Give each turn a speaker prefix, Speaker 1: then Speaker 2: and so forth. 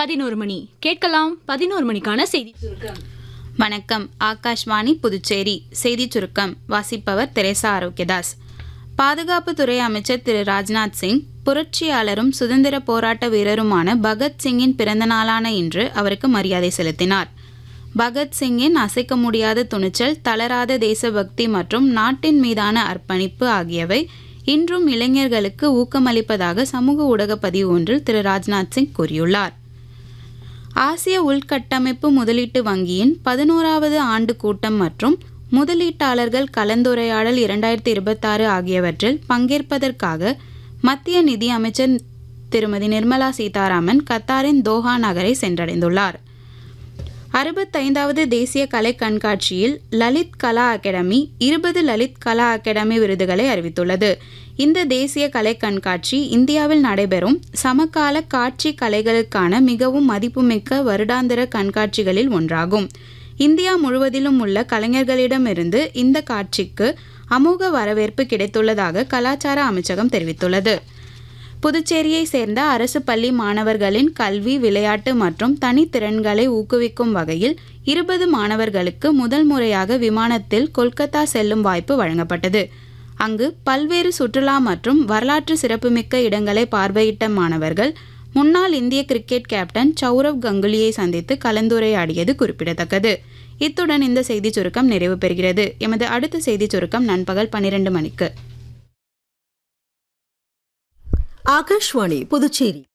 Speaker 1: பதினோரு மணி கேட்கலாம் பதினோரு மணிக்கான செய்தி சுருக்கம்
Speaker 2: வணக்கம் ஆகாஷ்வாணி புதுச்சேரி செய்திச் சுருக்கம் வாசிப்பவர் தெரேசா ஆரோக்கியதாஸ் பாதுகாப்புத்துறை அமைச்சர் திரு ராஜ்நாத் சிங் புரட்சியாளரும் சுதந்திர போராட்ட வீரருமான பகத் சிங்கின் பிறந்த நாளான இன்று அவருக்கு மரியாதை செலுத்தினார் பகத் சிங்கின் அசைக்க முடியாத துணிச்சல் தளராத தேசபக்தி மற்றும் நாட்டின் மீதான அர்ப்பணிப்பு ஆகியவை இன்றும் இளைஞர்களுக்கு ஊக்கமளிப்பதாக சமூக ஊடக பதிவு ஒன்றில் திரு ராஜ்நாத் சிங் கூறியுள்ளார் ஆசிய உள்கட்டமைப்பு முதலீட்டு வங்கியின் பதினோராவது ஆண்டு கூட்டம் மற்றும் முதலீட்டாளர்கள் கலந்துரையாடல் இரண்டாயிரத்தி இருபத்தாறு ஆகியவற்றில் பங்கேற்பதற்காக மத்திய நிதி அமைச்சர் திருமதி நிர்மலா சீதாராமன் கத்தாரின் தோஹா நகரை சென்றடைந்துள்ளார் அறுபத்தைந்தாவது தேசிய கலை கண்காட்சியில் லலித் கலா அகாடமி இருபது லலித் கலா அகாடமி விருதுகளை அறிவித்துள்ளது இந்த தேசிய கலை கண்காட்சி இந்தியாவில் நடைபெறும் சமகால காட்சி கலைகளுக்கான மிகவும் மதிப்புமிக்க வருடாந்திர கண்காட்சிகளில் ஒன்றாகும் இந்தியா முழுவதிலும் உள்ள கலைஞர்களிடமிருந்து இந்த காட்சிக்கு அமோக வரவேற்பு கிடைத்துள்ளதாக கலாச்சார அமைச்சகம் தெரிவித்துள்ளது புதுச்சேரியை சேர்ந்த அரசு பள்ளி மாணவர்களின் கல்வி விளையாட்டு மற்றும் தனித்திறன்களை ஊக்குவிக்கும் வகையில் இருபது மாணவர்களுக்கு முதல் முறையாக விமானத்தில் கொல்கத்தா செல்லும் வாய்ப்பு வழங்கப்பட்டது அங்கு பல்வேறு சுற்றுலா மற்றும் வரலாற்று சிறப்புமிக்க இடங்களை பார்வையிட்ட மாணவர்கள் முன்னாள் இந்திய கிரிக்கெட் கேப்டன் சௌரவ் கங்குலியை சந்தித்து கலந்துரையாடியது குறிப்பிடத்தக்கது இத்துடன் இந்த செய்திச் சுருக்கம் நிறைவு பெறுகிறது எமது அடுத்த செய்திச் சுருக்கம் நண்பகல் பன்னிரண்டு மணிக்கு
Speaker 3: ஆகாஷ்வாணி புதுச்சேரி